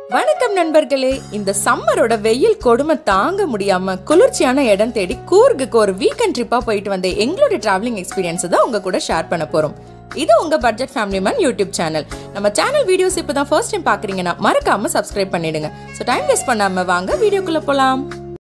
வணக்கம் நண்பர்களே இந்த சம்மரோட வெயில் கொடுமை தாங்க முடியாம குளிர்ச்சியான இடம் தேடி கூர்குக்கு ஒரு வீக்கெண்ட் ட்ரிப்பா போயிட்டு வந்த எங்களோட டிராவலிங் எக்ஸ்பீரியன்ஸ் தான் உங்க கூட ஷேர் பண்ண போறோம் இது உங்க budget family man YouTube channel நம்ம சேனல் வீடியோஸ் இப்போ தான் ஃபர்ஸ்ட் டைம் பாக்குறீங்கன்னா மறக்காம சப்ஸ்கிரைப் பண்ணிடுங்க ஸோ டைம் வேஸ்ட் பண்ணாம வாங்க வீடியோக்குள்ள போலாம்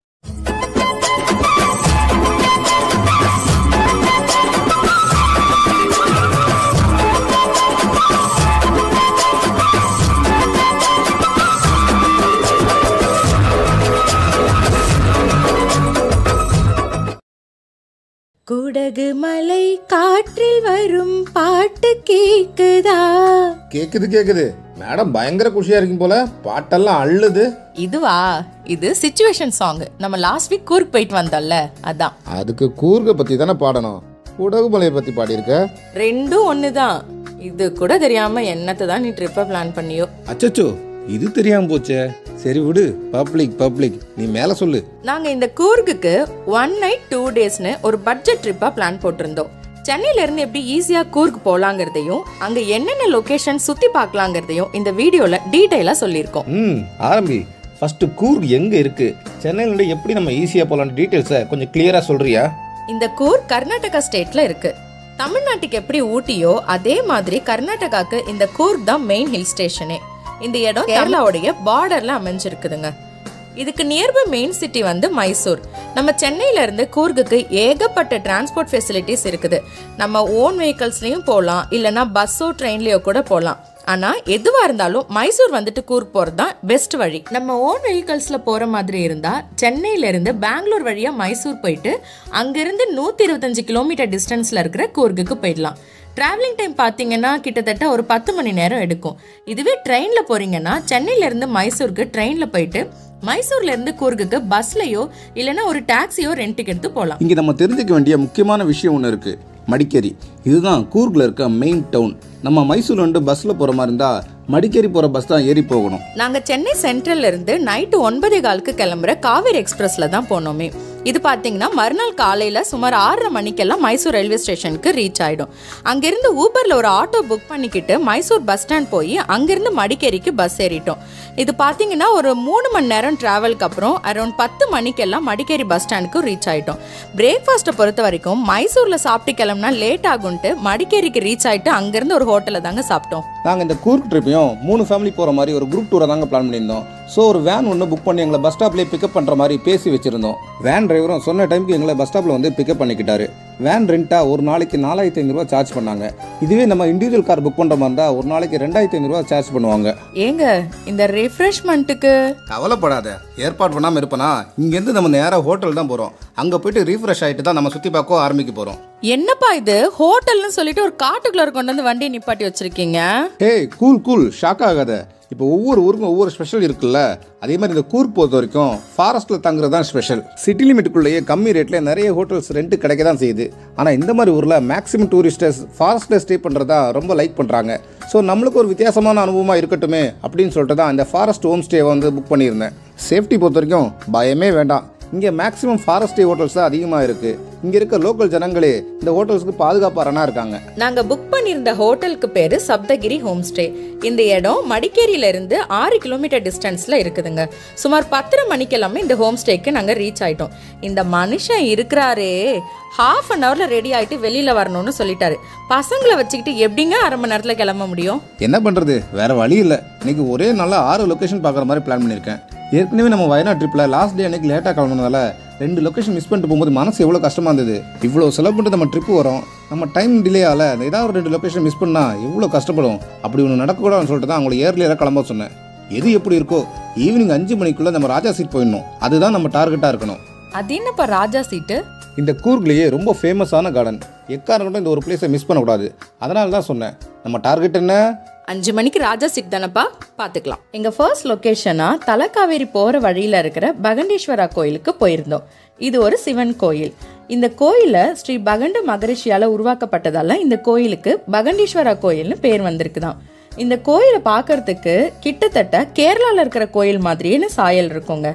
குடகு மலை காற்றில் வரும் பாட்டு கேக்குதா கேக்குது கேக்குது மேடம் பயங்கர குஷியா இருக்கும் போல பாட்டெல்லாம் அள்ளுது இதுவா இது சிச்சுவேஷன் சாங் நம்ம லாஸ்ட் வீக் கூர்க் போயிட்டு வந்தோம்ல அதான் அதுக்கு கூர்க பத்தி தானே பாடணும் உடகுமலையை பத்தி பாடியிருக்க ரெண்டும் ஒண்ணுதான் இது கூட தெரியாம என்னத்தை தான் நீ ட்ரிப்பை பிளான் பண்ணியோ அச்சச்சோ இது தெரியாம போச்சே சரி விடு பப்ளிக் பப்ளிக் நீ மேல சொல்லு நாங்க இந்த கூர்குக்கு ஒன் நைட் டூ டேஸ்னு ஒரு பட்ஜெட் ட்ரிப்பா பிளான் போட்டிருந்தோம் சென்னையில இருந்து எப்படி ஈஸியா கூர்க் போலாங்கிறதையும் அங்க என்னென்ன லொகேஷன் சுத்தி பார்க்கலாங்கிறதையும் இந்த வீடியோல டீடைலா சொல்லியிருக்கோம் ம் ஆரம்பி ஃபர்ஸ்ட் கூர்க் எங்க இருக்கு சென்னையில எப்படி நம்ம ஈஸியா போலாம் டீடைல்ஸை கொஞ்சம் கிளியரா சொல்றியா இந்த கூர்க் கர்நாடகா ஸ்டேட்ல இருக்கு தமிழ்நாட்டுக்கு எப்படி ஊட்டியோ அதே மாதிரி கர்நாடகாக்கு இந்த கூர்க் தான் மெயின் ஹில் ஸ்டேஷனே இந்த இடம் கேரளாவுடைய பார்டர்ல அமைஞ்சிருக்குதுங்க இதுக்கு நியர்பை மெயின் சிட்டி வந்து மைசூர் நம்ம சென்னையில இருந்து கூர்குக்கு ஏகப்பட்ட டிரான்ஸ்போர்ட் ஃபெசிலிட்டிஸ் இருக்குது நம்ம ஓன் வெஹிக்கல்ஸ்லயும் போகலாம் இல்லைன்னா பஸ்ஸோ ட்ரெயின்லயோ கூட போகலாம் ஆனா எதுவா இருந்தாலும் மைசூர் வந்துட்டு கூர்க் போறது தான் பெஸ்ட் வழி நம்ம ஓன் வெஹிக்கல்ஸ்ல போற மாதிரி இருந்தா சென்னையில இருந்து பெங்களூர் வழியா மைசூர் போயிட்டு அங்கிருந்து நூத்தி இருபத்தஞ்சு கிலோமீட்டர் டிஸ்டன்ஸ்ல இருக்கிற கூர்குக்கு போயிடலாம் டிராவலிங் டைம் பார்த்தீங்கன்னா கிட்டத்தட்ட ஒரு பத்து மணி நேரம் எடுக்கும் இதுவே ட்ரெயினில் போறீங்கன்னா சென்னையில இருந்து மைசூருக்கு ட்ரெயினில் போயிட்டு மைசூர்ல இருந்து கூர்குக்கு பஸ்லயோ இல்லைன்னா ஒரு டாக்ஸியோ ரெண்ட்டுக்கு எடுத்து போகலாம் இங்க நம்ம தெரிஞ்சுக்க வேண்டிய முக்கியமான விஷயம் ஒன்று இருக்கு மடிக்கேரி இதுதான் கூர்க்ல இருக்க மெயின் டவுன் நம்ம மைசூர் வந்து பஸ்ல போற மாதிரி இருந்தா மடிக்கேரி போற பஸ் தான் ஏறி போகணும் நாங்க சென்னை சென்ட்ரல்ல இருந்து நைட்டு ஒன்பதே காலுக்கு கிளம்புற காவேரி எக்ஸ்பிரஸ்ல தான் போனோமே இது பாத்தீங்கன்னா மறுநாள் காலையில சுமார் ஆறரை மணிக்கெல்லாம் மைசூர் ரயில்வே ஸ்டேஷனுக்கு ரீச் ஆயிடும் அங்கிருந்து ஊபர்ல ஒரு ஆட்டோ புக் பண்ணிக்கிட்டு மைசூர் பஸ் ஸ்டாண்ட் போய் அங்கிருந்து மடிக்கேரிக்கு பஸ் ஏறிட்டோம் இது பாத்தீங்கன்னா ஒரு மூணு மணி நேரம் டிராவலுக்கு அப்புறம் அரௌண்ட் பத்து மணிக்கெல்லாம் மடிக்கேரி பஸ் ஸ்டாண்டுக்கு ரீச் ஆயிட்டோம் பிரேக்ஃபாஸ்ட்டை பொறுத்த வரைக்கும் மைசூர்ல சாப்பிட்டு கிளம்புனா லேட் ஆகும்ட்டு மடிக்கேரிக்கு ரீச் ஆயிட்டு அங்கிருந்து ஒரு ஹோட்டல்ல தாங்க சாப்பிட்டோம் நாங்கள் இந்த கூர்க் ட்ரிப்பையும் மூணு ஃபேமிலி போகிற மாதிரி ஒரு குரூப் டூரை தாங்க பிளான் பண்ணியிருந்தோம் ஸோ ஒரு வேன் ஒன்று புக் பண்ணி எங்களை பஸ் ஸ்டாப்லேயே பிக்கப் பண்ணுற மாதிரி பேசி வச்சுருந்தோம் வேன் டிரைவரும் சொன்ன டைமுக்கு எங்களை பஸ் ஸ்டாப்பில் வந்து பிக்கப் பண்ணிக்கிட்டாரு வேன் ரெண்ட்டாக ஒரு நாளைக்கு நாலாயிரத்தி ஐநூறுரூவா சார்ஜ் பண்ணாங்க இதுவே நம்ம இண்டிவிஜுவல் கார் புக் பண்ணுற மாதிரி இருந்தால் ஒரு நாளைக்கு ரெண்டாயிரத்தி ஐநூறுரூவா சார்ஜ் பண்ணுவாங்க ஏங்க இந்த ரெஃப்ரெஷ்மெண்ட்டுக்கு கவலைப்படாத ஏற்பாடு பண்ணாமல் இருப்பனா இங்கேருந்து நம்ம நேராக ஹோட்டல் தான் போகிறோம் அங்கே போயிட்டு ரீஃப்ரெஷ் ஆகிட்டு தான் நம்ம சுற்றி பார்க்க ஆரம்பிக்க போகிறோம் என்னப்பா இது ஹோட்டல்னு சொல்லிட்டு ஒரு காட்டுக்குள்ள கொண்டு வந்து வண்டியை நிப்பாட்டி வச்சிருக்கீங்க ஏய் கூல் கூல் ஷாக் ஆகாத இப்போ ஒவ்வொரு ஊருக்கும் ஒவ்வொரு ஸ்பெஷல் இருக்குல்ல அதே மாதிரி இந்த கூர்க் பொறுத்த வரைக்கும் ஃபாரஸ்ட்டில் தங்குறது தான் ஸ்பெஷல் சிட்டி லிமிட்டுக்குள்ளேயே கம்மி ரேட்டில் நிறைய ஹோட்டல்ஸ் ரெண்ட் கிடைக்க தான் செய்யுது ஆனால் இந்த மாதிரி ஊரில் மேக்ஸிமம் டூரிஸ்டர்ஸ் ஃபாரஸ்ட்டில் ஸ்டே பண்ணுறதா ரொம்ப லைக் பண்ணுறாங்க ஸோ நம்மளுக்கு ஒரு வித்தியாசமான அனுபவமாக இருக்கட்டுமே அப்படின்னு சொல்லிட்டு தான் இந்த ஃபாரஸ்ட் ஹோம் ஸ்டேவை வந்து புக் பண்ணியிருந்தேன் சேஃப்டி பொறுத்த வரைக்கும் பயமே வேண்டாம் இங்கே மேக்ஸிமம் ஃபாரஸ்ட் ஹோட்டல்ஸ் தான் அதிகமாக இருக்குது இங்கே இருக்க லோக்கல் ஜனங்களே இந்த ஹோட்டல்ஸ்க்கு பாதுகாப்பாரனா இருக்காங்க நாங்க புக் பண்ணியிருந்த ஹோட்டலுக்கு பேரு சப்தகிரி ஹோம் ஸ்டே இந்த இடம் மடிக்கேரியில இருந்து ஆறு கிலோமீட்டர் டிஸ்டன்ஸ்ல இருக்குதுங்க சுமார் பத்தரை மணிக்கு எல்லாமே இந்த ஹோம் ஸ்டேக்கு நாங்க ரீச் ஆயிட்டோம் இந்த மனுஷன் இருக்கிறாரே ஹாஃப் அன் ஹவர்ல ரெடி ஆயிட்டு வெளியில வரணும்னு சொல்லிட்டாரு பசங்களை வச்சுக்கிட்டு எப்படிங்க அரை மணி நேரத்துல கிளம்ப முடியும் என்ன பண்ணுறது வேற வழி இல்லை இன்னைக்கு ஒரே நாளில் ஆறு லொக்கேஷன் பார்க்குற மாதிரி பிளான் பண்ணியிருக்கேன் ஏற்கனவே நம்ம வயநாடு ட்ரிப்பில் லாஸ்ட் டே அன்னைக்கு லேட்டாக கிளம்புனதால ரெண்டு லொக்கேஷன் மிஸ் பண்ணிட்டு போகும்போது மனசு எவ்வளோ கஷ்டமாக இருந்தது இவ்வளோ செலவு பண்ணிட்டு நம்ம ட்ரிப்பு வரோம் நம்ம டைம் டிலே ஆகல அந்த ஏதாவது ஒரு ரெண்டு லொக்கேஷன் மிஸ் பண்ணால் எவ்வளோ கஷ்டப்படும் அப்படி ஒன்று நடக்கக்கூடாதுன்னு சொல்லிட்டு தான் அவங்களை ஏர்லியராக கிளம்ப சொன்னேன் எது எப்படி இருக்கோ ஈவினிங் அஞ்சு மணிக்குள்ளே நம்ம ராஜா சீட் போயிடணும் அதுதான் நம்ம டார்கெட்டாக இருக்கணும் அது என்னப்பா ராஜா சீட்டு இந்த கூர்க்லேயே ரொம்ப ஃபேமஸான கார்டன் எக்காரணம் கூட இந்த ஒரு பிளேஸை மிஸ் பண்ணக்கூடாது அதனால தான் சொன்னேன் நம்ம டார்கெட் என்ன அஞ்சு மணிக்கு ராஜா சீட் தானப்பா பார்த்துக்கலாம் எங்கள் ஃபர்ஸ்ட் லொக்கேஷனா தலக்காவேரி போகிற வழியில் இருக்கிற பகண்டேஸ்வரா கோயிலுக்கு போயிருந்தோம் இது ஒரு சிவன் கோயில் இந்த கோயிலை ஸ்ரீ பகண்ட மகரிஷியால் உருவாக்கப்பட்டதால இந்த கோயிலுக்கு பகண்டீஸ்வரா கோயில்னு பேர் வந்திருக்குதாம் இந்த கோயிலை பார்க்கறதுக்கு கிட்டத்தட்ட கேரளாவில் இருக்கிற கோயில் மாதிரியே சாயல் இருக்குங்க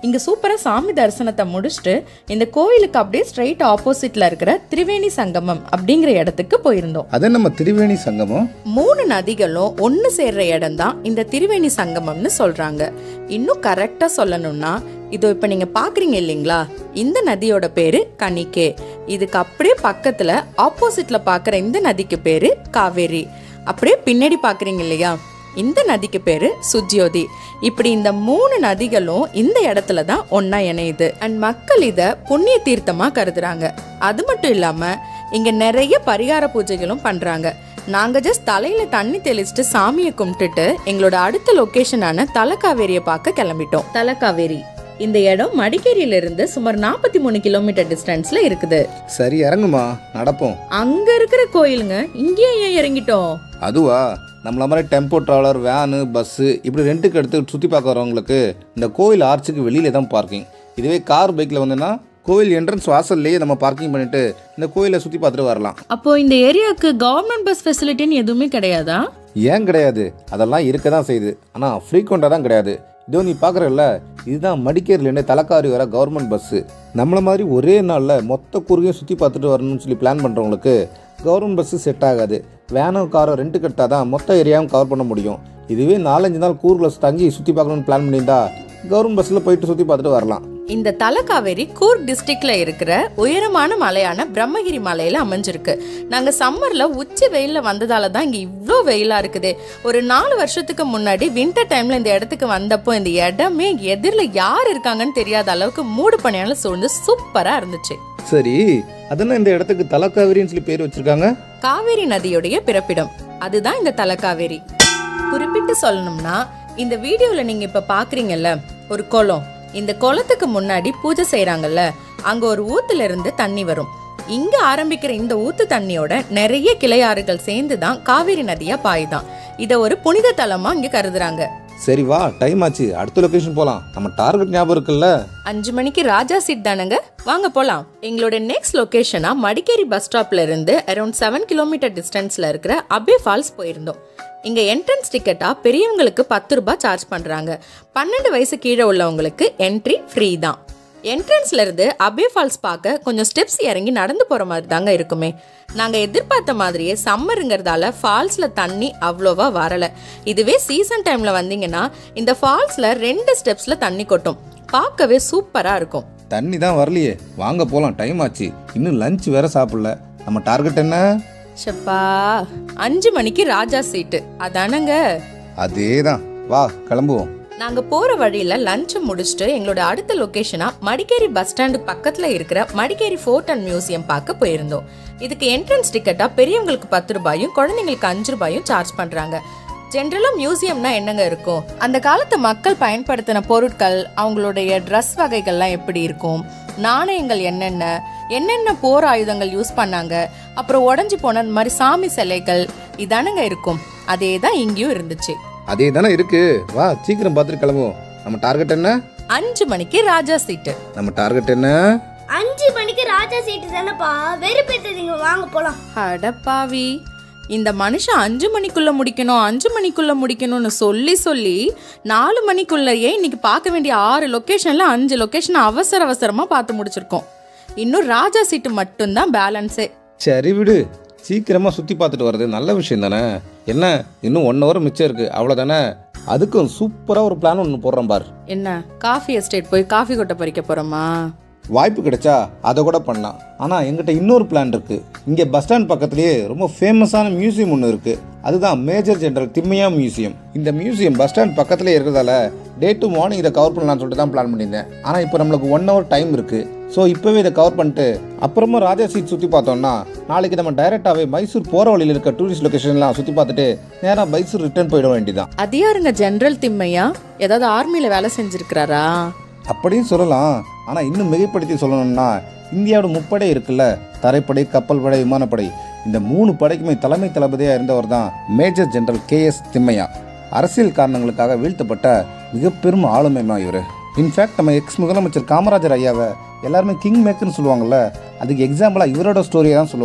இங்க சூப்பரா சாமி தரிசனத்தை முடிச்சுட்டு இந்த கோயிலுக்கு அப்படியே ஸ்ட்ரைட் ஆப்போசிட்ல இருக்கிற திரிவேணி சங்கமம் அப்படிங்கிற இடத்துக்கு போயிருந்தோம் அதே நம்ம திரிவேணி சங்கமம் மூணு நதிகளும் ஒன்று சேர்ற இடம் தான் இந்த திரிவேணி சங்கமம்னு சொல்றாங்க இன்னும் கரெக்டா சொல்லணும்னா இதோ இப்போ நீங்க பாக்குறீங்க இல்லைங்களா இந்த நதியோட பேரு கணிக்கே இதுக்கு அப்படியே பக்கத்துல ஆப்போசிட்ல பார்க்குற இந்த நதிக்கு பேரு காவேரி அப்படியே பின்னாடி பாக்குறீங்க இல்லையா இந்த நதிக்கு பேரு சுஜ்யோதி இப்படி இந்த மூணு நதிகளும் இந்த இடத்துல தான் ஒண்ணா இணையுது அண்ட் மக்கள் இத புண்ணிய தீர்த்தமா கருதுறாங்க அது மட்டும் இல்லாம இங்க நிறைய பரிகார பூஜைகளும் பண்றாங்க நாங்க ஜஸ்ட் தலையில தண்ணி தெளிச்சுட்டு சாமியை கும்பிட்டுட்டு எங்களோட அடுத்த லொகேஷனான தலக்காவேரியை பார்க்க கிளம்பிட்டோம் தலக்காவேரி இந்த இடம் மடிக்கேரியில இருந்து சுமார் நாற்பத்தி மூணு கிலோமீட்டர் டிஸ்டன்ஸ்ல இருக்குது சரி இறங்குமா நடப்போம் அங்க இருக்கிற கோயிலுங்க இங்கேயே ஏன் இறங்கிட்டோம் அதுவா நம்மள மாதிரி டெம்போ ட்ராவலர் வேனு பஸ்ஸு இப்படி ரெண்டுக்கு எடுத்து சுற்றி பார்க்க வரவங்களுக்கு இந்த கோயில் ஆர்ச்சுக்கு வெளியில தான் பார்க்கிங் இதுவே கார் பைக்கில் வந்தோன்னா கோயில் என்ட்ரன்ஸ் வாசல்லையே நம்ம பார்க்கிங் பண்ணிட்டு இந்த கோயிலை சுற்றி பார்த்துட்டு வரலாம் அப்போ இந்த ஏரியாவுக்கு கவர்மெண்ட் பஸ் ஃபெசிலிட்டின்னு எதுவுமே கிடையாதா ஏன் கிடையாது அதெல்லாம் இருக்க தான் செய்யுது ஆனால் ஃப்ரீக்வெண்ட்டாக தான் கிடையாது இதோ நீ பார்க்குறல்ல இதுதான் மடிக்கேரிலேருந்து தலக்காரி வர கவர்மெண்ட் பஸ்ஸு நம்மள மாதிரி ஒரே நாளில் மொத்த கூறுகையும் சுற்றி பார்த்துட்டு வரணும்னு சொல்லி பிளான் பண்ணுறவங்களுக்கு கவர்மெண்ட் பஸ்ஸு செட் ஆகாது வேனோ காரோ ரெண்டு கட்டால் தான் மொத்த ஏரியாவும் கவர் பண்ண முடியும் இதுவே நாலஞ்சு நாள் கூர்கில் தங்கி சுற்றி பார்க்கணும்னு பிளான் பண்ணியிருந்தா கவர்மெண்ட் பஸ்ஸில் போயிட்டு சுற்றி பார்த்துட்டு வரலாம் இந்த தலக்காவேரி கூர்க் டிஸ்ட்ரிக்ட்ல இருக்கிற உயரமான மலையான பிரம்மகிரி மலையில அமைஞ்சிருக்கு நாங்க சம்மர்ல உச்சி வெயில்ல வந்ததால தான் இங்க இவ்ளோ வெயிலா இருக்குது ஒரு நாலு வருஷத்துக்கு முன்னாடி வின்டர் டைம்ல இந்த இடத்துக்கு வந்தப்போ இந்த இடமே எதிரில் யார் இருக்காங்கன்னு தெரியாத அளவுக்கு மூடு பனியால சூழ்ந்து சூப்பரா இருந்துச்சு சரி அதென்ன இந்த இடத்துக்கு தலக்காவிரின்னு சொல்லி பேர் வச்சிருக்காங்க காவேரி நதியுடைய பிறப்பிடம் அதுதான் இந்த தலக்காவேரி குறிப்பிட்டு சொல்லணும்னா இந்த வீடியோல நீங்க இப்ப பாக்குறீங்கல்ல ஒரு குளம் இந்த குளத்துக்கு முன்னாடி பூஜை செய்றாங்கல்ல அங்க ஒரு ஊத்துல இருந்து தண்ணி வரும் இங்க ஆரம்பிக்கிற இந்த ஊத்து தண்ணியோட நிறைய கிளையாறுகள் சேர்ந்து தான் காவேரி நதியா பாயுதான் இத ஒரு புனித தலமா இங்க கருதுறாங்க சரி வா டைம் ஆச்சு அடுத்த லொக்கேஷன் போகலாம் நம்ம டார்கெட் ஞாபகம் இருக்குல்ல அஞ்சு மணிக்கு ராஜா சீட் தானங்க வாங்க போலாம் எங்களோட நெக்ஸ்ட் லொகேஷனா மடிக்கேரி பஸ் ஸ்டாப்ல இருந்து அரௌண்ட் செவன் கிலோமீட்டர் டிஸ்டன்ஸ்ல இருக்கிற அபே ஃபால்ஸ் போயிருந்தோம் இங்க என்ட்ரன்ஸ் டிக்கெட்டா பெரியவங்களுக்கு பத்து ரூபாய் சார்ஜ் பண்றாங்க பன்னெண்டு வயசு கீழே உள்ளவங்களுக்கு என்ட்ரி ஃப்ரீ தான் என்ட்ரன்ஸ்ல இருந்து அபே ஃபால்ஸ் பார்க்க கொஞ்சம் ஸ்டெப்ஸ் இறங்கி நடந்து போற மாதிரி தாங்க இருக்குமே நாங்க எதிர்பார்த்த மாதிரியே சம்மருங்கிறதால ஃபால்ஸ்ல தண்ணி அவ்வளோவா வரல இதுவே சீசன் டைம்ல வந்தீங்கன்னா இந்த ஃபால்ஸ்ல ரெண்டு ஸ்டெப்ஸ்ல தண்ணி கொட்டும் பார்க்கவே சூப்பரா இருக்கும் தண்ணி தான் வரலையே வாங்க போகலாம் டைம் ஆச்சு இன்னும் லஞ்ச் வேற சாப்பிடல நம்ம டார்கெட் என்ன ஷப்பா அஞ்சு மணிக்கு ராஜா சீட்டு அதானங்க அதே தான் வா கிளம்புவோம் நாங்க போற வழியில லஞ்ச் முடிச்சுட்டு எங்களோட அடுத்த லொகேஷனா மடிக்கேரி பஸ் ஸ்டாண்டு பக்கத்துல இருக்கிற மடிக்கேரி ஃபோர்ட் அண்ட் மியூசியம் பார்க்க போயிருந்தோம் இதுக்கு என்ட்ரன்ஸ் டிக்கெட்டா பெரியவங்களுக்கு பத்து ரூபாயும் குழந்தைங்களுக்கு அஞ்சு ரூபாயும் சார்ஜ் பண்றாங்க ஜென்ரலா மியூசியம்னா என்னங்க இருக்கும் அந்த காலத்து மக்கள் பயன்படுத்தின பொருட்கள் அவங்களுடைய ட்ரெஸ் வகைகள்லாம் எப்படி இருக்கும் நாணயங்கள் என்னென்ன என்னென்ன போர் ஆயுதங்கள் யூஸ் பண்ணாங்க அப்புறம் உடஞ்சி போன இந்த மாதிரி சாமி சிலைகள் இதானங்க இருக்கும் அதே தான் இங்கேயும் இருந்துச்சு அதே தானே இருக்கு வா சீக்கிரம் பார்த்துட்டு கிளம்புவோம் நம்ம டார்கெட் என்ன அஞ்சு மணிக்கு ராஜா சீட்டு நம்ம டார்கெட் என்ன அஞ்சு மணிக்கு ராஜா சீட்டு தானேப்பா வெறுப்பேற்றுறீங்க வாங்க போலாம் அடப்பாவி இந்த மனுஷன் அஞ்சு மணிக்குள்ள முடிக்கணும் அஞ்சு மணிக்குள்ள முடிக்கணும்னு சொல்லி சொல்லி நாலு மணிக்குள்ளேயே இன்னைக்கு பார்க்க வேண்டிய ஆறு லொக்கேஷன்ல அஞ்சு லொக்கேஷன் அவசர அவசரமா பார்த்து முடிச்சிருக்கோம் இன்னும் ராஜா சீட்டு மட்டும்தான் பேலன்ஸே சரி விடு சீக்கிரமாக சுற்றி பார்த்துட்டு வர்றது நல்ல விஷயம் தானே என்ன இன்னும் ஒன் ஹவர் மிச்சம் இருக்குது அவ்வளோதானே அதுக்கும் சூப்பராக ஒரு பிளான் ஒன்று போடுறேன் பார் என்ன காஃபி எஸ்டேட் போய் காஃபி கொட்டை பறிக்க போறோமா வாய்ப்பு கிடைச்சா அதை கூட பண்ணலாம் ஆனால் எங்கிட்ட இன்னொரு பிளான் இருக்குது இங்கே பஸ் ஸ்டாண்ட் பக்கத்துலேயே ரொம்ப ஃபேமஸான மியூசியம் ஒன்று இருக்குது அதுதான் மேஜர் ஜெனரல் திம்மையா மியூசியம் இந்த மியூசியம் பஸ் ஸ்டாண்ட் பக்கத்துலேயே இருக்கிறதால டே டு மார்னிங் இதை கவர் பண்ணலாம்னு சொல்லிட்டு தான் பிளான் பண்ணியிருந்தேன் ஆனால் இப்போ நம்மளுக்கு ஒன் ஹவர் டைம் இருக்குது ஸோ இப்போவே இதை கவர் பண்ணிட்டு அப்புறமா ராஜா சீட் சுற்றி பார்த்தோம்னா நாளைக்கு நம்ம டைரெக்டாகவே மைசூர் போகிற வழியில் இருக்க டூரிஸ்ட் லொகேஷன்லாம் சுற்றி பார்த்துட்டு நேராக மைசூர் ரிட்டர்ன் போயிட வேண்டியதான் அது யாருங்க ஜெனரல் திம்மையா ஏதாவது ஆர்மியில வேலை செஞ்சிருக்கிறாரா அப்படின்னு சொல்லலாம் ஆனால் இன்னும் மிகைப்படுத்தி சொல்லணும்னா இந்தியாவோட முப்படை இருக்குல்ல தரைப்படை கப்பல் படை விமானப்படை இந்த மூணு படைக்குமே தலைமை தளபதியாக இருந்தவர் தான் major general K S Thimayya அரசியல் காரணங்களுக்காக வீழ்த்தப்பட்ட மிக பெரும் ஆளுமைமா இவர் இன்ஃபேக்ட் நம்ம எக்ஸ் முதலமைச்சர் காமராஜர் ஐயாவை எல்லாருமே கிங் மேக்கர்னு சொல்லுவாங்கல்ல அதுக்கு எக்ஸாம்பிளாக இவரோட ஸ்டோரியை தான் சொல்லுவாங்க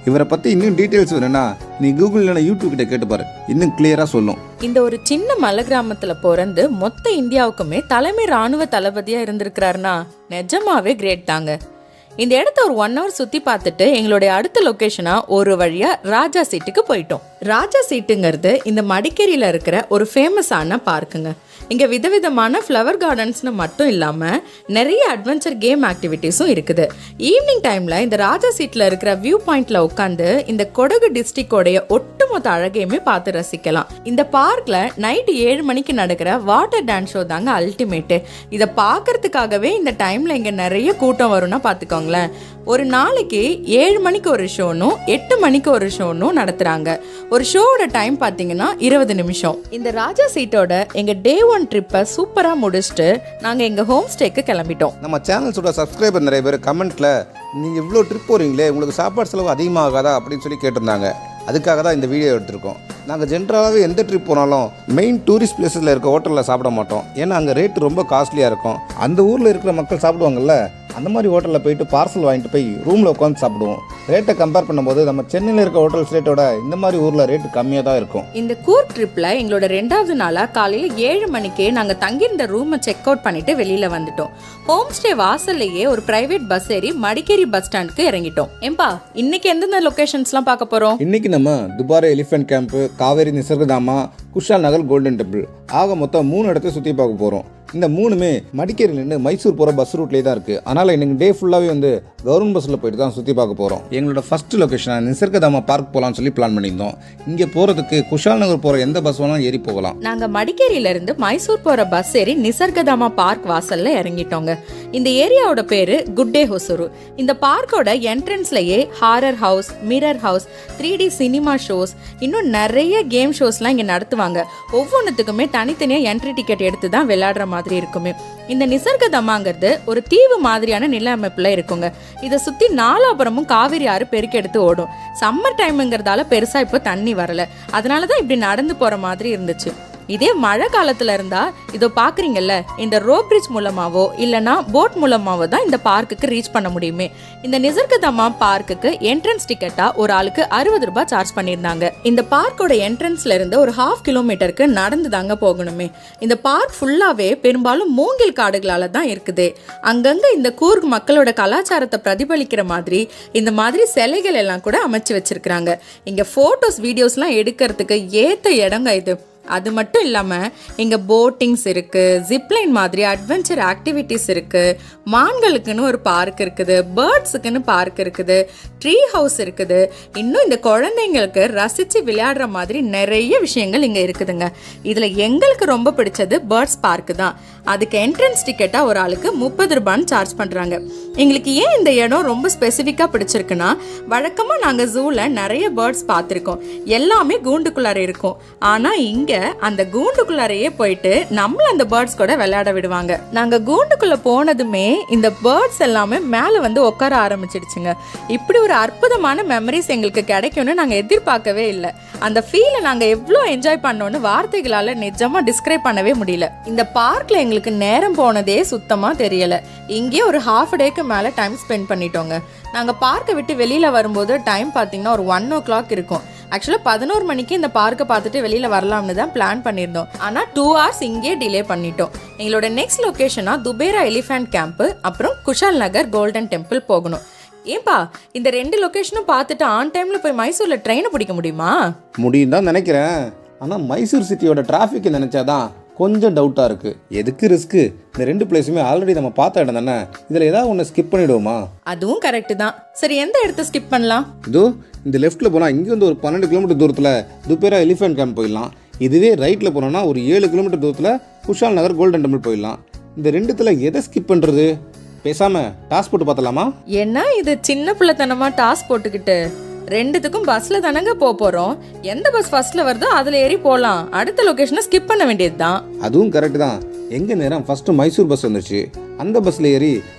இவரை பற்றி இன்னும் டீட்டெயில்ஸ் வேணும்னா நீ கூகுள் இல்லைனா யூடியூப் கிட்ட கேட்டு பாரு இன்னும் கிளியராக சொல்லும் இந்த ஒரு சின்ன மலை கிராமத்துல பிறந்து மொத்த இந்தியாவுக்குமே தலைமை ராணுவ தளபதியா இருந்திருக்கிறாருன்னா நிஜமாவே கிரேட் தாங்க இந்த இடத்த ஒரு ஒன் ஹவர் சுத்தி பார்த்துட்டு எங்களுடைய அடுத்த லொகேஷனா ஒரு வழியா ராஜா சீட்டுக்கு போயிட்டோம் ராஜா சீட்டுங்கிறது இந்த மடிக்கேரியில இருக்கிற ஒரு ஃபேமஸான பார்க்குங்க இங்க விதவிதமான ஃப்ளவர் கார்டன்ஸ்னு மட்டும் இல்லாம நிறைய அட்வென்ச்சர் கேம் ஆக்டிவிட்டீஸும் இருக்குது ஈவினிங் டைம்ல இந்த ராஜா சீட்ல இருக்கிற வியூ பாயிண்ட்ல உட்காந்து இந்த கொடகு டிஸ்ட்ரிக்டோடைய ஒட்டுமொத்த அழகையுமே பார்த்து ரசிக்கலாம் இந்த பார்க்ல நைட் ஏழு மணிக்கு நடக்கிற வாட்டர் டான்ஸ் ஷோ தாங்க அல்டிமேட்டு இதை பார்க்கறதுக்காகவே இந்த டைம்ல இங்க நிறைய கூட்டம் வரும்னா பார்த்துக்கோங்களேன் ஒரு நாளைக்கு ஏழு மணிக்கு ஒரு ஷோனும் எட்டு மணிக்கு ஒரு ஷோனும் நடத்துறாங்க ஒரு ஷோவோட டைம் பார்த்தீங்கன்னா இருபது நிமிஷம் இந்த ராஜா சீட்டோட எங்க டே ஒன் ட்ரிப்பை சூப்பரா முடிச்சுட்டு நாங்க எங்க ஹோம் ஸ்டேக்கு கிளம்பிட்டோம் நம்ம சேனல்ஸோட சப்ஸ்கிரைபர் நிறைய பேர் கமெண்ட்டில் நீங்கள் இவ்வளோ ட்ரிப் போகிறீங்களே உங்களுக்கு சாப்பாடு செலவு அதிகமாகாதா அப்படின்னு சொல்லி கேட்டிருந்தாங்க அதுக்காக தான் இந்த வீடியோ எடுத்திருக்கோம் நாங்கள் ஜென்ரலாகவே எந்த ட்ரிப் போனாலும் மெயின் டூரிஸ்ட் பிளேஸில் இருக்க ஹோட்டலில் சாப்பிட மாட்டோம் ஏன்னா அங்கே ரேட்டு ரொம்ப காஸ்ட்லியாக இருக்கும் அந்த ஊரில் இருக்கிற மக்கள் சாப்பிடுவாங்கல்ல அந்த மாதிரி ஹோட்டலில் போயிட்டு பார்சல் வாங்கிட்டு போய் ரூமில் உட்காந்து சாப்பிடுவோம் ரேட்டை கம்பேர் பண்ணும்போது நம்ம சென்னையில் இருக்க ஹோட்டல்ஸ் ரேட்டோட இந்த மாதிரி ஊரில் ரேட்டு கம்மியாக தான் இருக்கும் இந்த கூர்க் ட்ரிப்ல எங்களோட ரெண்டாவது நாளா காலையில ஏழு மணிக்கே நாங்க தங்கியிருந்த ரூமை செக் அவுட் பண்ணிட்டு வெளியில வந்துட்டோம் ஹோம் ஸ்டே வாசல்லையே ஒரு பிரைவேட் பஸ் ஏறி மடிக்கேரி பஸ் ஸ்டாண்டுக்கு இறங்கிட்டோம் ஏம்பா இன்னைக்கு எந்தெந்த லொகேஷன்ஸ்லாம் பார்க்க போறோம் இன்னைக்கு நம்ம Dubare elephant camp Kaveri Nisargadhama Kushalnagar golden temple ஆக மொத்தம் மூணு இடத்த சுற்றி பார்க்க போகிறோம் இந்த மூணுமே மடிக்கேரியிலேருந்து மைசூர் போகிற பஸ் ரூட்லேயே தான் இருக்குது அதனால் இன்னைக்கு டே ஃபுல்லாகவே வந்து கவர்மெண்ட் பஸ்ஸில் போயிட்டு தான் சுற்றி பார்க்க போகிறோம் எங்களோட ஃபர்ஸ்ட் லொக்கேஷன் நிசர்கதாமா பார்க் போகலாம்னு சொல்லி பிளான் பண்ணியிருந்தோம் இங்கே போகிறதுக்கு குஷால் நகர் போகிற எந்த பஸ் வேணாலும் ஏறி போகலாம் நாங்க மடிக்கேரியில இருந்து மைசூர் போற பஸ் ஏறி நிசர்கதாமா பார்க் வாசல்ல இறங்கிட்டோங்க இந்த ஏரியாவோட பேரு குட்டே ஹொசூரு இந்த பார்க்கோட என்ட்ரன்ஸ்லயே horror house mirror house three D cinema shows இன்னும் நிறைய கேம் ஷோஸ்லாம் இங்க நடத்துவாங்க ஒவ்வொன்றுத்துக்குமே தனித்தனியா என்ட்ரி டிக்கெட் எடுத்து தான் விளையாடுற மாதிரி இருக்குமே இந்த நிசர்கதமாங்கிறது ஒரு தீவு மாதிரியான நில அமைப்புல இருக்குங்க இதை சுத்தி நாலாபுரமும் காவிரி ஆறு பெருக்கெடுத்து ஓடும் சம்மர் டைம்ங்கிறதால பெருசா இப்போ தண்ணி வரல அதனால தான் இப்படி நடந்து போற மாதிரி இருந்துச்சு இதே மழை காலத்துல இருந்தா இதோ பாக்குறீங்கல்ல இந்த ரோப் பிரிட்ஜ் மூலமாவோ இல்லனா போட் மூலமாவோ தான் இந்த பார்க்குக்கு ரீச் பண்ண முடியுமே இந்த நிசர்கதம்மா பார்க்குக்கு என்ட்ரன்ஸ் டிக்கெட்டா ஒரு ஆளுக்கு அறுபது ரூபாய் சார்ஜ் பண்ணியிருந்தாங்க இந்த பார்க்கோட என்ட்ரன்ஸ்ல இருந்து ஒரு ஹாஃப் கிலோமீட்டருக்கு நடந்து தாங்க போகணுமே இந்த பார்க் ஃபுல்லாவே பெரும்பாலும் மூங்கில் காடுகளால தான் இருக்குது அங்கங்க இந்த கூர்க் மக்களோட கலாச்சாரத்தை பிரதிபலிக்கிற மாதிரி இந்த மாதிரி சிலைகள் எல்லாம் கூட அமைச்சு வச்சிருக்காங்க இங்க போட்டோஸ் வீடியோஸ்லாம் எடுக்கிறதுக்கு ஏத்த இடங்க இது அது மட்டும் இல்லாமல் இங்கே போட்டிங்ஸ் இருக்குது ஜிப்லைன் மாதிரி அட்வென்ச்சர் ஆக்டிவிட்டீஸ் இருக்குது மான்களுக்குன்னு ஒரு பார்க் இருக்குது பேர்ட்ஸுக்குன்னு பார்க் இருக்குது ட்ரீ ஹவுஸ் இருக்குது இன்னும் இந்த குழந்தைங்களுக்கு ரசித்து விளையாடுற மாதிரி நிறைய விஷயங்கள் இங்கே இருக்குதுங்க இதில் எங்களுக்கு ரொம்ப பிடிச்சது பேர்ட்ஸ் பார்க்கு தான் அதுக்கு என்ட்ரன்ஸ் டிக்கெட்டாக ஒரு ஆளுக்கு முப்பது ரூபான்னு சார்ஜ் பண்ணுறாங்க எங்களுக்கு ஏன் இந்த இடம் ரொம்ப ஸ்பெசிஃபிக்காக பிடிச்சிருக்குன்னா வழக்கமாக நாங்கள் ஜூவில் நிறைய பேர்ட்ஸ் பார்த்துருக்கோம் எல்லாமே கூண்டுக்குள்ளார இருக்கும் ஆனால் இங்கே அந்த கூண்டுக்குள்ளாரையே போயிட்டு நம்மள அந்த பேர்ட்ஸ் கூட விளையாட விடுவாங்க நாங்கள் கூண்டுக்குள்ளே போனதுமே இந்த பேர்ட்ஸ் எல்லாமே மேலே வந்து உட்கார ஆரம்பிச்சிடுச்சுங்க இப்படி ஒரு அற்புதமான மெமரிஸ் எங்களுக்கு கிடைக்கும்னு நாங்கள் எதிர்பார்க்கவே இல்லை அந்த ஃபீலை நாங்கள் எவ்வளோ என்ஜாய் பண்ணோன்னு வார்த்தைகளால் நிஜமாக டிஸ்கிரைப் பண்ணவே முடியல இந்த பார்க்கில் எங்களுக்கு நேரம் போனதே சுத்தமாக தெரியல இங்கேயே ஒரு ஹாஃப் டேக்கு மேலே டைம் ஸ்பெண்ட் பண்ணிட்டோங்க நாங்கள் பார்க்கை விட்டு வெளியில் வரும்போது டைம் பார்த்தீங்கன்னா ஒரு ஒன் ஓ கிளாக் இருக்கும் ஆக்சுவலாக பதினோரு மணிக்கு இந்த பார்க்கை பார்த்துட்டு வெளியில் வரலாம்னு தான் பிளான் பண்ணியிருந்தோம் ஆனால் டூ ஹவர்ஸ் இங்கேயே டிலே பண்ணிட்டோம் எங்களோட நெக்ஸ்ட் லொக்கேஷனாக துபேரா எலிஃபேண்ட் கேம்ப்பு அப்புறம் குஷால் நகர் கோல்டன் டெம்பிள் போகணும் ஏன்பா இந்த ரெண்டு லொக்கேஷனும் பார்த்துட்டு ஆன் டைம்ல போய் மைசூர்ல ட்ரெயினை பிடிக்க முடியுமா முடியும் தான் நினைக்கிறேன் ஆனால் மைசூர் சிட்டியோட டிராஃபிக்கை நினச்சாதான் கொஞ்சம் டவுட்டாக இருக்குது எதுக்கு ரிஸ்க்கு இந்த ரெண்டு பிளேஸுமே ஆல்ரெடி நம்ம பார்த்த இடம் தானே இதில் ஏதாவது ஒன்று ஸ்கிப் பண்ணிவிடுவோமா அதுவும் கரெக்ட் தான் சரி எந்த இடத்த ஸ்கிப் பண்ணலாம் இதோ இந்த லெஃப்ட்டில் போனால் இங்கே வந்து ஒரு பன்னெண்டு கிலோமீட்டர் தூரத்தில் துப்பேரா எலிஃபென்ட் கேம்ப் போயிடலாம் இதுவே ரைட்டில் போனோம்னா ஒரு ஏழு கிலோமீட்டர் தூரத்தில் குஷால் நகர் கோல்டன் டெம்பிள் போயிடலாம் இந்த ரெண்டுத்தில் எதை ஸ்கிப் பண்ணுறது பேசாமல் டாஸ் போட்டு பார்த்தலாமா என்ன இது சின்ன பிள்ளைத்தனமா டாஸ் போட்டுக்கிட்டு ரெண்டுத்துக்கும் பஸ்ல தானங்க போக போறோம் எந்த பஸ் ஃபர்ஸ்ட்ல வருதோ அதுல ஏறி போலாம் அடுத்த லொகேஷனை ஸ்கிப் பண்ண வேண்டியதுதான் அதுவும் கரெக்ட் தான் எங்கள் நேரம் ஃபஸ்ட்டு மைசூர் பஸ் வந்துச்சு அந்த பஸ்ஸில் ஏறி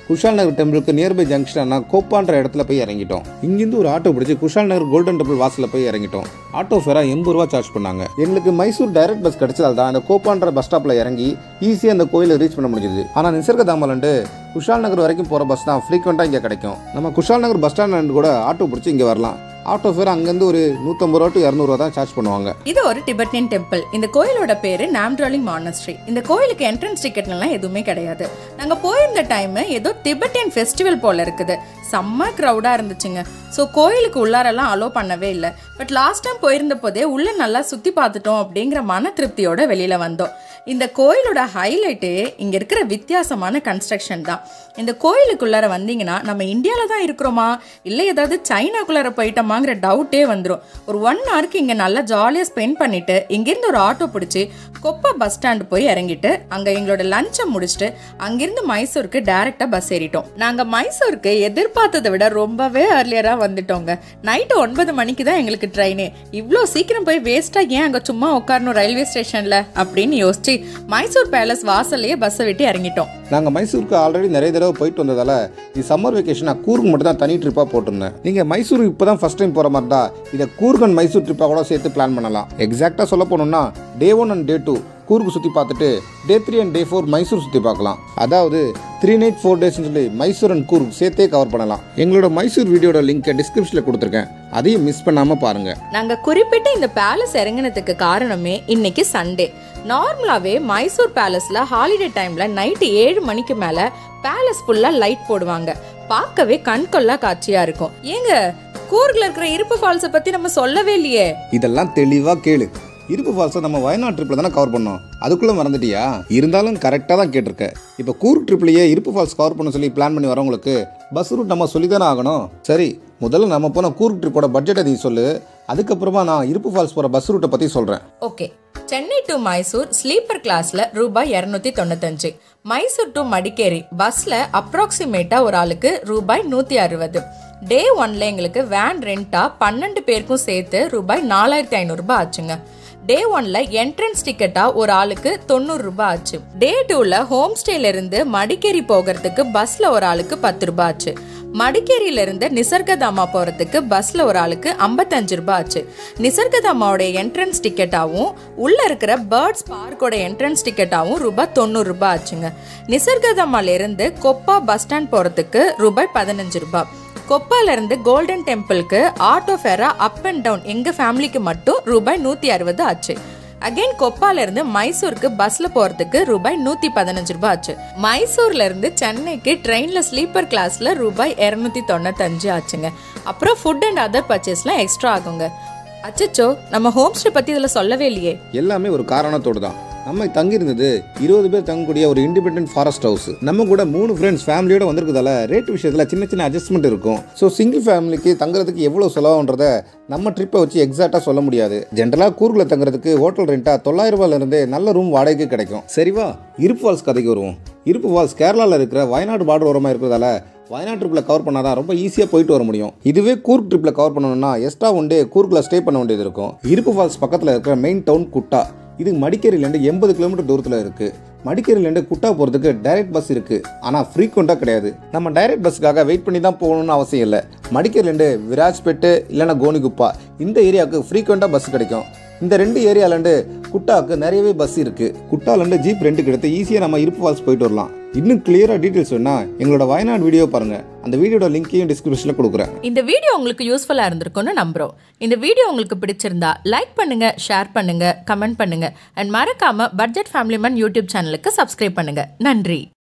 குஷால் நகர் டெம்பிளுக்கு நியர்பை ஜங்ஷனான கோப்பான்ற இடத்துல போய் இறங்கிட்டோம் இங்கிருந்து ஒரு ஆட்டோ பிடிச்சி குஷால் நகர் கோல்டன் டெம்பிள் வாசல்ல போய் இறங்கிட்டோம் ஆட்டோ ஃபேரா எண்பது ரூபா சார்ஜ் பண்ணாங்க எங்களுக்கு மைசூர் டைரக்ட் பஸ் கிடைச்சதால் தான் அந்த கோப்பான்ற பஸ் ஸ்டாப்ல இறங்கி ஈஸியாக அந்த கோயிலை ரீச் பண்ண முடிஞ்சது ஆனால் நிசர்கதாமலண்டு குஷால் நகர் வரைக்கும் போகிற பஸ் தான் ஃப்ரீக்வெண்ட்டாக இங்கே கிடைக்கும் நம்ம குஷால் நகர் பஸ் ஸ்டாண்ட் கூட ஆட்டோ பிடிச்சி இங்கே வரலாம் ஆட்டோ ஃபேர் அங்கேருந்து ஒரு நூற்றம்பது ரூபா டு இரநூறுவா தான் சார்ஜ் பண்ணுவாங்க இது ஒரு டிபெட்டியன் டெம்பிள் இந்த கோயிலோட பேரு நாம்ட்ராலிங் மானஸ்ட்ரி இந்த கோயிலுக்கு என்ட்ரன்ஸ் டிக்கெட்லாம் எதுவுமே கிடையாது நாங்க போயிருந்த டைம் ஏதோ திபெட்டியன் ஃபெஸ்டிவல் போல இருக்குது செம்ம க்ரௌடா இருந்துச்சுங்க ஸோ கோயிலுக்கு உள்ளாரெல்லாம் அலோ பண்ணவே இல்லை பட் லாஸ்ட் டைம் போயிருந்த போதே உள்ள நல்லா சுத்தி பார்த்துட்டோம் அப்படிங்கிற மன திருப்தியோட வெளியில வந்தோம் இந்த கோயிலோட ஹைலைட்டே இங்க இருக்கிற வித்தியாசமான கன்ஸ்ட்ரக்ஷன் தான் இந்த கோயிலுக்குள்ளார வந்தீங்கன்னா நம்ம இந்தியால தான் இருக்கிறோமா இல்லை ஏதாவது சைனாக்குள்ளார போயிட்டோமாங்கிற டவுட்டே வந்துடும் ஒரு ஒன் ஹவருக்கு இங்கே நல்லா ஜாலியாக ஸ்பெண்ட் பண்ணிட்டு இங்கேருந்து ஒரு ஆட்டோ பிடிச்சி கொப்பா பஸ் ஸ்டாண்டு போய் இறங்கிட்டு அங்கே எங்களோட லஞ்சை முடிச்சுட்டு அங்கிருந்து மைசூருக்கு டைரெக்டாக பஸ் ஏறிட்டோம் நாங்கள் மைசூருக்கு எதிர்பார்த்ததை விட ரொம்பவே அர்லியராக வந்துட்டோங்க நைட்டு ஒன்பது மணிக்கு தான் எங்களுக்கு ட்ரெயினே இவ்வளோ சீக்கிரம் போய் வேஸ்ட்டாக ஏன் அங்கே சும்மா உட்காரணும் ரயில்வே ஸ்டேஷனில் அப்படின்னு யோசிச்சு மைசூர் பேலஸ் வாசல்லையே பஸ்ஸை விட்டு இறங்கிட்டோம் நாங்கள் மைசூருக்கு ஆல்ரெடி நிறைய தடவை போயிட்டு வந்ததால இது சம்மர் வெக்கேஷனாக கூர்க் மட்டும் தான் தனி ட்ரிப்பாக போட்டிருந்தேன் நீங்கள் மைசூருக்கு இப்போ தான் ஃபஸ்ட் டைம் போகிற மாதிரி தான் இதை கூர்க் அண்ட் மைசூர் ட்ரிப்பாக கூட சேர்த்து பிளான் பண்ணலாம் எக்ஸாக்டாக சொல்ல போனோம்னா day one and day two கூர்க்கு சுற்றி பார்த்துட்டு day three and day four Mysore சுற்றி பார்க்கலாம் அதாவது த்ரீ நைட் ஃபோர் டேஸ்னு சொல்லி மைசூர் அண்ட் கூர்க் சேர்த்தே கவர் பண்ணலாம் எங்களோட மைசூர் வீடியோட லிங்க்கை டிஸ்கிரிப்ஷனில் கொடுத்துருக்கேன் அதையும் மிஸ் பண்ணாமல் பாருங்கள் நாங்க குறிப்பிட்ட இந்த பேலஸ் இறங்கினதுக்கு காரணமே இன்னைக்கு சண்டே நார்மலாவே மைசூர் பேலஸ்ல ஹாலிடே டைம்ல நைட்டு ஏழு மணிக்கு மேல பேலஸ் ஃபுல்லா லைட் போடுவாங்க பார்க்கவே கண்கொள்ளா காட்சியா இருக்கும் ஏங்க கூர்க்ல இருக்கிற இருப்பு ஃபால்ஸை பத்தி நம்ம சொல்லவே இல்லையே இதெல்லாம் தெளிவாக கேளு இருப்பு ஃபால்ஸை நம்ம வயநாடு ட்ரிப்பில் தானே கவர் பண்ணோம் அதுக்குள்ளே மறந்துட்டியா இருந்தாலும் கரெக்டாக தான் கேட்டிருக்க இப்போ கூர்க் ட்ரிப்லேயே இருப்பு ஃபால்ஸ் கவர் பண்ண சொல்லி பிளான் பண்ணி வரவங்களுக்கு பஸ் ரூட் நம்ம சொல்லி தானே ஆகணும் சரி முதல்ல நம்ம போன கூர்க் ட்ரிப்போட பட்ஜெட்டை நீ சொல்லு அதுக்கப்புறமா நான் இருப்பு ஃபால்ஸ் போகிற பஸ் ரூட்டை பற்றி சொல்கிறேன் okay Chennai to Mysore sleeper கிளாஸ்ல ரூபாய் இரநூத்தி தொண்ணூத்தஞ்சு மைசூர் டு மடிக்கேரி பஸ்ல அப்ராக்சிமேட்டா ஒரு ஆளுக்கு ரூபாய் நூத்தி அறுபது டே ஒன்ல எங்களுக்கு வேன் ரெண்டா பன்னெண்டு பேருக்கும் சேர்த்து ரூபாய் நாலாயிரத்தி ஐநூறு ரூபாய் ஆச்சுங்க டே ஒன்ல என்ட்ரன்ஸ் டிக்கெட்டா ஒரு ஆளுக்கு தொண்ணூறு ரூபாய் ஆச்சு டே டூல ஹோம் ஸ்டேல இருந்து மடிக்கேரி போகிறதுக்கு பஸ்ல ஒரு ஆளுக்கு பத்து ரூபாய் ஆச்சு மடிக்கேரியில இருந்து நிசர்கதாமா போறதுக்கு பஸ்ல ஒரு ஆளுக்கு ஐம்பத்தஞ்சு ரூபாய் ஆச்சு நிசர்கதாமாவோட என்ட்ரன்ஸ் டிக்கெட்டாவும் உள்ள இருக்கிற பேர்ட்ஸ் பார்க்கோட என்ட்ரன்ஸ் டிக்கெட்டாவும் ரூபாய் தொண்ணூறு ரூபாய் ஆச்சுங்க நிசர்கதாமால இருந்து கொப்பா பஸ் ஸ்டாண்ட் போறதுக்கு ரூபாய் பதினஞ்சு ரூபாய் கொப்பால இருந்து கோல்டன் டெம்பிளுக்கு ஆட்டோ ஃபேரா அப் அண்ட் டவுன் எங்க ஃபேமிலிக்கு மட்டும் ரூபாய் நூத்தி அறுபது ஆச்சு அகைன் கொப்பால இருந்து மைசூருக்கு பஸ்ல போறதுக்கு ரூபாய் நூத்தி பதினஞ்சு ரூபாய் ஆச்சு மைசூர்ல இருந்து சென்னைக்கு ட்ரெயின்ல ஸ்லீப்பர் கிளாஸ்ல ரூபாய் இருநூத்தி தொண்ணூத்தஞ்சு ஆச்சுங்க அப்புறம் ஃபுட் அண்ட் அதர் பர்ச்சேஸ்லாம் எக்ஸ்ட்ரா ஆகுங்க அச்சச்சோ நம்ம ஹோம் ஸ்டே பத்தி இதுல சொல்லவே இல்லையே எல்லாமே ஒரு காரணத்தோடு தான் நம்ம தங்கியிருந்தது இருபது பேர் தங்கக்கூடிய ஒரு இண்டிபெண்டன்ட் ஃபாரஸ்ட் ஹவுஸ் நம்ம கூட மூணு ஃப்ரெண்ட்ஸ் ஃபேமிலியோட வந்திருக்கிறதால ரேட் விஷயத்தில் சின்ன சின்ன அட்ஜஸ்ட்மெண்ட் இருக்கும் ஸோ சிங்கிள் ஃபேமிலிக்கு தங்குறதுக்கு எவ்வளோ செலவுன்றத நம்ம ட்ரிப்பை வச்சு எக்ஸாக்டாக சொல்ல முடியாது ஜென்ரலாக கூர்கில் தங்குறதுக்கு ஹோட்டல் ரெண்ட்டாக தொள்ளாயிரம் ரூபாயிலிருந்தே நல்ல ரூம் வாடகைக்கு கிடைக்கும் சரிவா இருப்பு ஃபால்ஸ் கதைக்கு வருவோம் இருப்பு ஃபால்ஸ் கேரளாவில் இருக்கிற வயநாடு பார்டர் ஓரமாக இருக்கிறதால வயநாடு ட்ரிப்பில் கவர் பண்ணாதான் ரொம்ப ஈஸியாக போயிட்டு வர முடியும் இதுவே கூர்க் ட்ரிப்பில் கவர் பண்ணணும்னா எக்ஸ்ட்ரா ஒன் டே கூர்க்கில் ஸ்டே பண்ண வேண்டியது இருக்கும் இருப்பு ஃபால்ஸ் பக்கத்தில் இருக்கிற மெயின் டவுன் குட்டா இது மடிக்கேரியிலேருந்து எண்பது கிலோமீட்டர் தூரத்தில் இருக்குது மடிக்கேரியிலேருந்து குட்டா போகிறதுக்கு டைரக்ட் பஸ் இருக்குது ஆனால் ஃப்ரீக்வெண்ட்டாக கிடையாது நம்ம டைரக்ட் பஸ்ஸுக்காக வெயிட் பண்ணி தான் போகணும்னு அவசியம் இல்லை மடிக்கேரியிலேருந்து விராஜ்பேட்டு இல்லைன்னா கோனிகுப்பா இந்த ஏரியாவுக்கு ஃப்ரீக்வெண்ட்டாக பஸ் கிடைக்கும் இந்த ரெண்டு ஏரியாலேருந்து குட்டாவுக்கு நிறையவே பஸ் இருக்குது குட்டாலேருந்து ஜீப் ரெண்டுக்கு எடுத்து ஈஸியாக நம்ம இருப்பு ஃபால்ஸ் போயிட்டு வரலாம் இன்னும் கிளியராக டீட்டெயில்ஸ் வேணா எங்களோட வயநாடு வீடியோ பாருங்கள் அந்த வீடியோட லிங்க்கையும் டிஸ்கிரிப்ஷனில் கொடுக்குறேன் இந்த வீடியோ உங்களுக்கு யூஸ்ஃபுல்லா இருந்திருக்கும்னு நம்புறோம் இந்த வீடியோ உங்களுக்கு பிடிச்சிருந்தா லைக் பண்ணுங்க ஷேர் பண்ணுங்க கமெண்ட் பண்ணுங்க அண்ட் மறக்காம பட்ஜெட் ஃபேமிலி மேன் யூடியூப் சேனலுக்கு சப்ஸ்கிரைப் பண்ணுங்க நன்றி